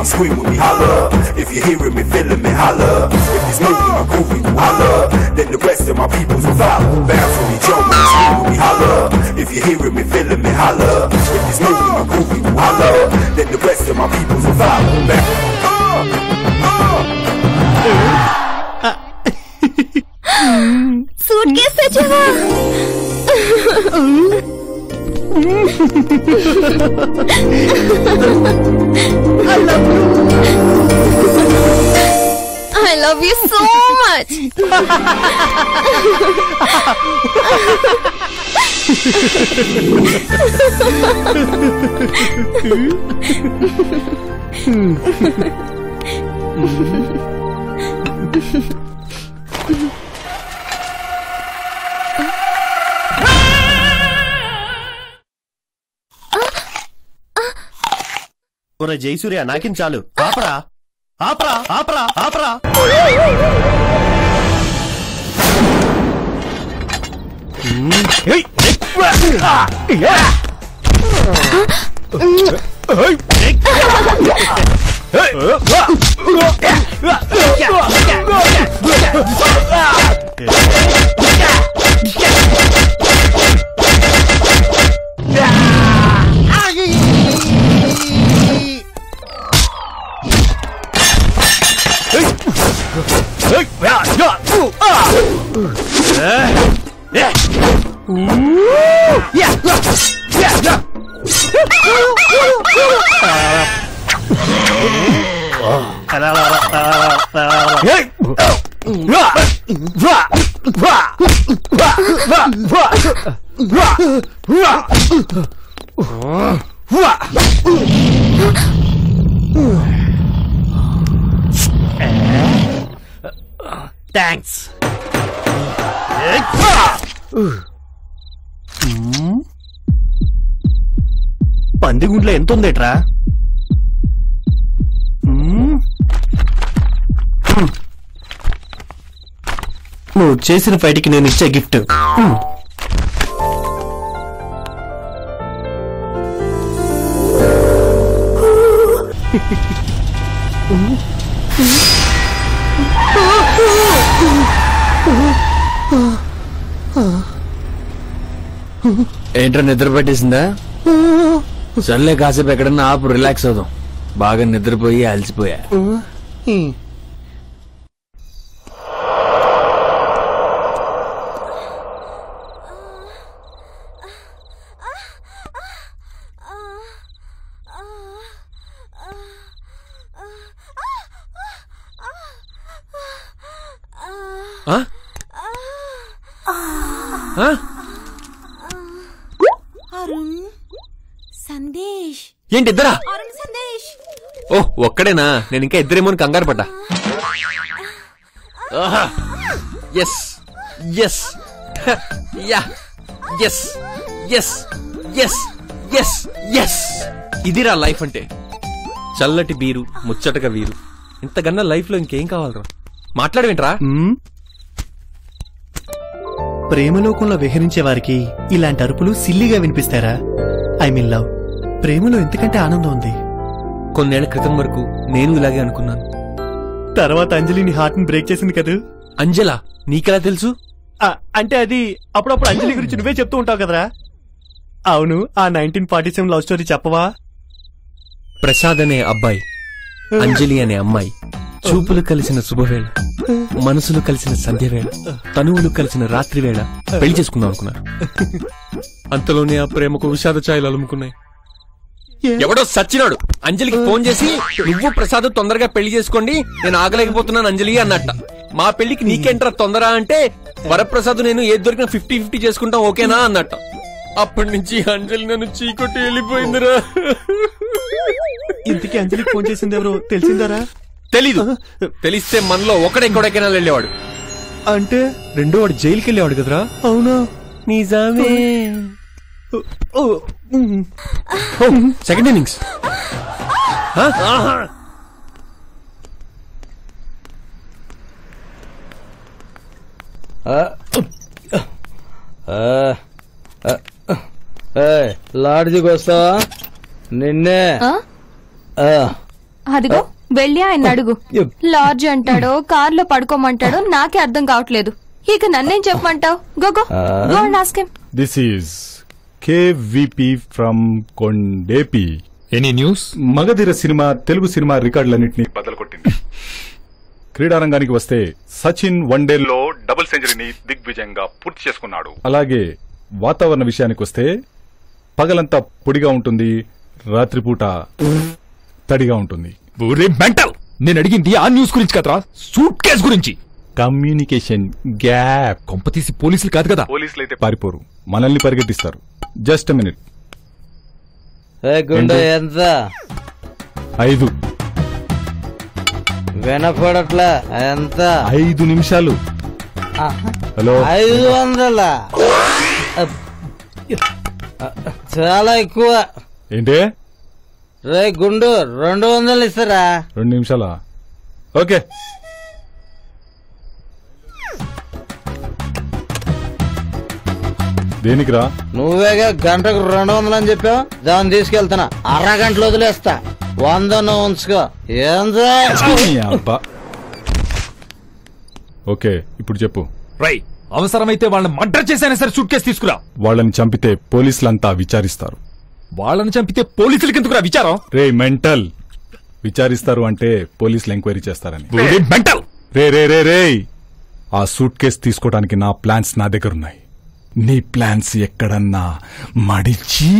scream with me, holler. If you're hearing me, feeling me, holler. If it's moving or grooving, holler. Then the rest of my peoples will follow. Bounce with me, jump with me, scream with me, holler. If you're hearing me, feeling me, holler. If it's moving or grooving, holler. Then the rest of my peoples will follow. Bounce. Suitcase తెచ్చావా I love you so much ఒరే జయసూర్య నాకిన్ చాలు ఆపరా ఆపరా ఆపరా ఆపరా thanks పందిగుంట్లో ఎంత ఉందేట్రా నువ్వు చేసిన ఫైట్కి నేను ఇచ్చే gift ఏంట్రా నిద్ర పట్టేసిందా సర్లే కాసేపు ఎక్కడన్నా ఆపు రిలాక్స్ అవుదాం బాగా నిద్రపోయి అలసిపోయా ఆ? ఆ? అరుణ్ సందేశ్ ఏంటి ఇద్దరా అరుణ్ సందేశ్ ఓ ఒక్కడేనా నేను ఇంకా ఇద్దరేమో అని కంగారు పడ్డా yes yes ya yes yes yes yes yes ఇదిరా లైఫ్ అంటే చల్లటి బీరు ముచ్చటగా వీరు ఇంతకన్నా లైఫ్ లో ఇంకేం కావాలరా మాట్లాడవేంట్రా మ్మ్? ప్రేమలోకంలో విహరించే వారికి ఇలాంటి అరుపులు సిల్లిగా వినిపిస్తారా ఐ మీన్ లవ్ ప్రేమలో ఎంతకంటే ఆనందం ఉంది కొన్నేళ్ల క్రితం వరకు నేను ఇలాగే అనుకున్నాను తర్వాత అంజలిని హార్ట్ ని బ్రేక్ చేసింది కదా అంజలా నీకెలా తెలుసు ఆ, అంటే అది అప్పుడప్పుడు అంజలి గురించి నువ్వే చెప్తూ ఉంటావు కదరా అవును ఆ nineteen forty seven love story చెప్పవా ప్రసాద్ అనే అబ్బాయి అంజలి అనే అమ్మాయి చూపులు కలిసిన శుభవేళ మనసులు కలిసిన సంధ్యవేళ తనువులు కలిసిన రాత్రి వేళ పెళ్లి చేసుకుందాం అనుకున్నారు అంతలోనే ఆ ప్రేమకు విషాద ఛాయలు అలుముకున్నాయి ఎవడో సచ్చినాడు అంజలికి ఫోన్ చేసి నువ్వు ప్రసాద్ తొందరగా పెళ్లి చేసుకోండి నేను ఆగలేకపోతున్నాను అంజలి అన్నట్ట మా పెళ్లికి నీకేంట్రా తొందర అంటే వరప్రసాద్ నేను ఏది దొరికిన ఫిఫ్టీ ఫిఫ్టీ చేసుకుంటాం ఓకేనా అన్నట్ట అప్పటి నుంచి అంజలి నన్ను చీకొట్టి వెళ్ళిపోయిందిరా ఇంతకీ అంజలికి ఫోన్ చేసింది ఎవరో తెలిసిందారా తెలీదు తెలిస్తే మనలో ఒకడెక్కడెక్కైనా వెళ్ళేవాడు అంటే రెండో వాడు జైలుకి వెళ్ళేవాడు కదరా అవునా నిజమే ఓ, మ్మ్. సెకండ్ ఇన్నింగ్స్ లాడ్జికి వస్తావా నిన్నే ఆ? ఆ, అదిగో వెళ్ళి ఆయన అడుగు లాడ్జ్ అంటాడో కార్ లో పడుకోమంటాడో నాకే అర్థం కావట్లేదు ఇక నన్నేం చెప్పమంటావు go go go and ask him this is KVP from Kondepi any news Magadheera cinema Telugu cinema రికార్డులన్నింటినీ బదలకొట్టింది క్రీడారంగానికి వస్తే సచిన్ వన్డేల్లో డబుల్ సెంచరీని దిగ్విజయంగా పూర్తి చేసుకున్నాడు అలాగే వాతావరణ విషయానికి వస్తే పగలంతా పొడిగా ఉంటుంది రాత్రిపూట తడిగా ఉంటుంది ఊరే మెంటల్ నేను అడిగింది ఆ న్యూస్ గురించి కదరా సూట్ కేస్ గురించి కమ్యూనికేషన్ గ్యాప్ కొంపతీసి పోలీసులు కాదు కదా పోలీసులు అయితే పారిపోరు మనల్ని పరిగెట్టిస్తారు జస్ట్ మినిట్ ఏ గుండె ఏంటి? ఎంత ఐదు వినపడట్లా ఎంత ఐదు నిమిషాలు హలో ఐదు వందల అబ్. చాలా ఎక్కువ ఏంటి రే గుండు రెండు వందలు ఇస్తారా రెండు నిమిషాలా ఓకే దేనికిరా నువ్వేగా గంటకు రెండు వందలు అని చెప్పావు దాన్ని తీసుకెళ్తున్నా అరగంటలు వదిలేస్తా వంద నువ్వు ఉంచుకో ఏం నీ అబ్బా. ఓకే ఇప్పుడు చెప్పు రై అవసరమైతే వాళ్ళని మర్డర్ చేసైనా సరే సూట్ కేసు తీసుకురా వాళ్ళని చంపితే పోలీసులంతా విచారిస్తారు వాళ్ళని చంపితే పోలీసులకి ఎందుకురా విచారం రే మెంటల్ విచారిస్తారు అంటే పోలీసులు ఎంక్వైరీ చేస్తారని ఊరే మెంటల్ రే రే రే రే ఆ సూట్ కేసు తీసుకోవడానికి నా ప్లాన్స్ నా దగ్గర ఉన్నాయి నీ ప్లాన్స్ ఎక్కడన్నా మడిచి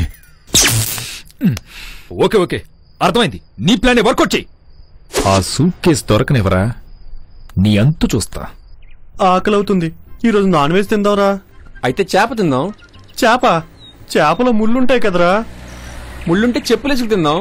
ఓకే ఓకే అర్థమైంది నీ ప్లాన్ వర్కౌట్ చేయి ఆ సూట్ కేసు దొరకనివరా నీ అంతు చూస్తా ఆకలవుతుంది ఈరోజు నాన్ వెజ్ తిందాంరా అయితే చేప తిందాం చేప చేపలో ముళ్ళుంటాయి కదరా ముళ్ళుంటే చెప్పులేసుకు తిందాం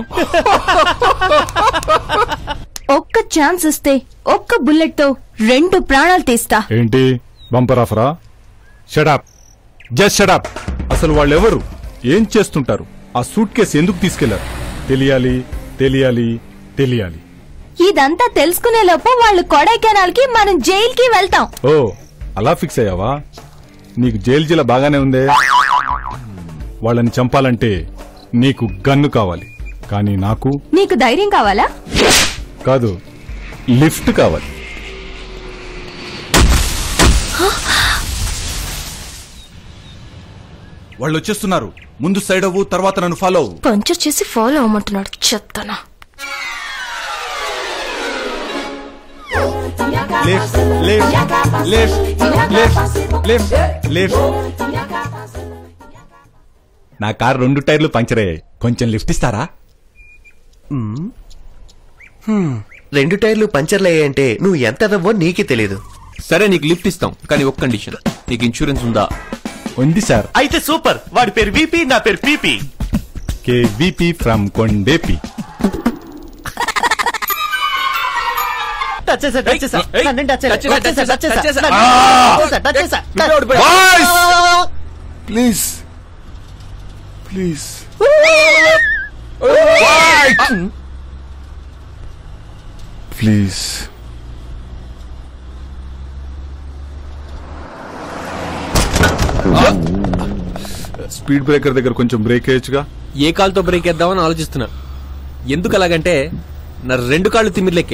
ఒక్క ఛాన్స్ ఇస్తే ఒక్క బుల్లెట్ తో రెండు ప్రాణాలు తీస్తా ఏంటి బంపర్ ఆఫరా షడప్ జస్ట్ షడప్ అసలు వాళ్ళెవరు ఏం చేస్తుంటారు ఆ సూట్ కేసు ఎందుకు తీసుకెళ్లారు తెలియాలి తెలియాలి తెలియాలి ఇదంతా తెలుసుకునే లోపు వాళ్ళు కొడైకెనాల్ కి మనం జైల్ కి వెళ్తాం ఓ అలా ఫిక్స్ అయ్యావా నీకు జైలు జిల బాగానే ఉందే వాళ్ళని చంపాలంటే నీకు గన్ను కావాలి కానీ నాకు నీకు ధైర్యం కావాలా కాదు లిఫ్ట్ కావాలి వాళ్ళు వచ్చేస్తున్నారు ముందు సైడ్ అవ్వు తర్వాత నన్ను ఫాలో అవ్వు పంచర్ చేసి ఫాలో అవ్వమంటున్నాడు చెత్తనా left left left left left left నా కార్ రెండు టైర్లు పంచర్ అయ్యాయి కొంచెం లిఫ్ట్ ఇస్తారా రెండు టైర్లు పంచర్లు అయ్యాయంటే నువ్వు ఎంత ఎదవో నీకే తెలియదు సరే నీకు లిఫ్ట్ ఇస్తాం కానీ ఒక కండిషన్ నీకు ఇన్సూరెన్స్ ఉందా ఉంది సార్ అయితే సూపర్ వాడి పేరు విపి నా పేరు PP KVP from Kondepi touch చేసా టచ్ చేసా ఏయ్, నన్ను టచ్ టచ్ చేసా, టచ్ చేసా, టచ్ చేసా. టచ్ చేసా నువ్వే ఓడిపోయావు. Please please please speed breaker దగ్గర కొంచెం బ్రేక్ వేయచ్చుగా ఏ కాలుతో బ్రేక్ వేద్దామని ఆలోచిస్తున్నా ఎందుకు అలాగంటే నా రెండు కాళ్ళు తిమ్మిర్లెక్కే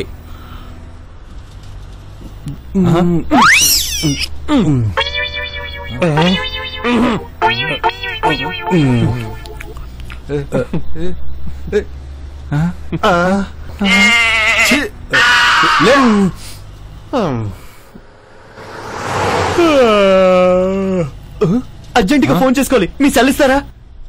అర్జెంట్ గా ఫోన్ చేసుకోవాలి మీ సెల్ ఇస్తారా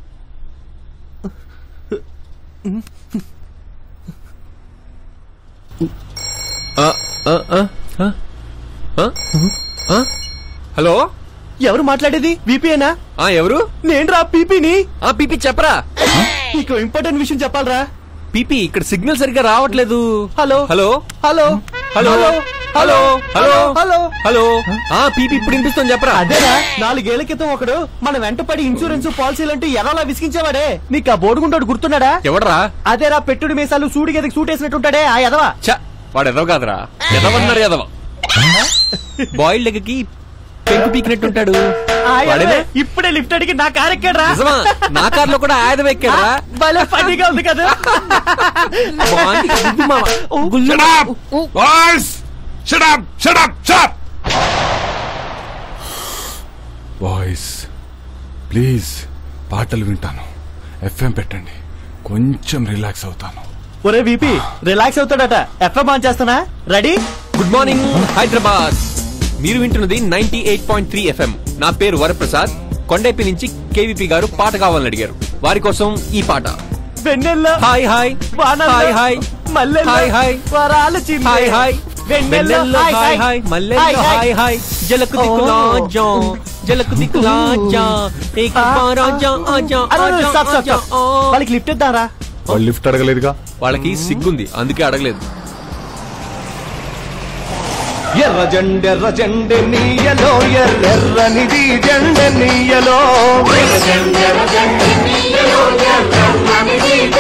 ఆ, ఆ, ఆ, ఆ, ఆ, ఆ? హలో ఎవరు మాట్లాడేది విపిఏనా ఆ ఎవరు నేను రా పీపీని ఆ పీపీ చెప్పరా నీకు ఇంపార్టెంట్ విషయం చెప్పాలరా పీపీ ఇక్కడ సిగ్నల్ సరిగ్గా రావట్లేదు hello hello hello hello hello hello hello hello ఆ పీపీ ఇప్పుడు వినిపిస్తుంది చెప్పరా అదేరా నాలుగేళ్ల క్రితం ఒకడు మన వెంట పడి ఇన్సూరెన్స్ పాలసీలంటూ ఎలాలా విసిగించేవాడే నీకు ఆ బోడుగుంటాడు గుర్తున్నాడా ఎవడరా అదేరా పెట్టుడు మీసాలు సూడి గదికి సూట్ వేసినట్టుంటాడే ఆ ఎదవా చ వాడు ఎదవ కాదురా ఎదవన్నారు ఎదవ బాయిల్డ్ ఎగ్కి పెంకు పీకినట్టుంటాడు ఆయన వాడేనా? ఇప్పుడే లిఫ్ట్ అడిగి నా కార్ ఎక్కాడ్రా నిజమా నా కార్లో కూడా ఆయుధం ఎక్కాడా భలే ఫన్నీగా ఉంది కదా బాగుంది. గుద్దు మామ. గుల్లు. Shut up! Boys! Shut up! Shut up! Shut up! Boys please పాటలు వింటాను ఎఫ్ఎం పెట్టండి కొంచెం రిలాక్స్ అవుతాను ఒరే విపి రిలాక్స్ అవుతాడట ఎఫ్ఎం ఆన్ చేస్తానా రెడీ గుడ్ మార్నింగ్ హైదరాబాద్ మీరు వింటున్నది ninety eight point three FM నా పేరు వరప్రసాద్ కొండైపి నుంచి కేవీపీ గారు పాట కావాలని అడిగారు వారి కోసం ఈ పాట వెన్నెల్లో హాయ్ హాయ్ వానల్లో, హాయ్ హాయ్ మల్లెల్లో, హాయ్ హాయ్ వరాలు చిందే. హాయ్ హాయ్ వెన్నెల్లో, వెన్నెల్లో హాయ్ హాయ్ హాయ్ హాయ్. మల్లెల్లో హాయ్ హాయ్ హాయ్ జలకు దిక్కులా జా జలకు దిక్కులా జా ఏక్ బార్ ఆజా ఆజా అరే, అరే, ఆజా stop, stop, ఆజా stop. ఆ. వాళ్ళకి లిఫ్ట్ ఇద్దారా వాళ్ళు లిఫ్ట్ అడగలేదుగా వాళ్ళకి సిగ్గుంది అందుకే అడగలేదు ఎర్ర జెండెర్ర జెండె నీయలో ఎర్రెర్రనిది జెండె నీయలో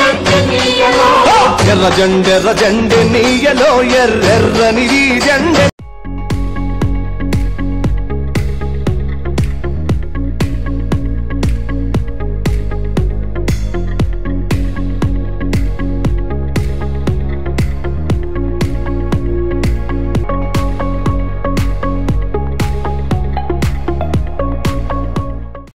ఎర్ర జెండెర్ర జెండె నీయలో ఎర్రెర్రనిది జెండె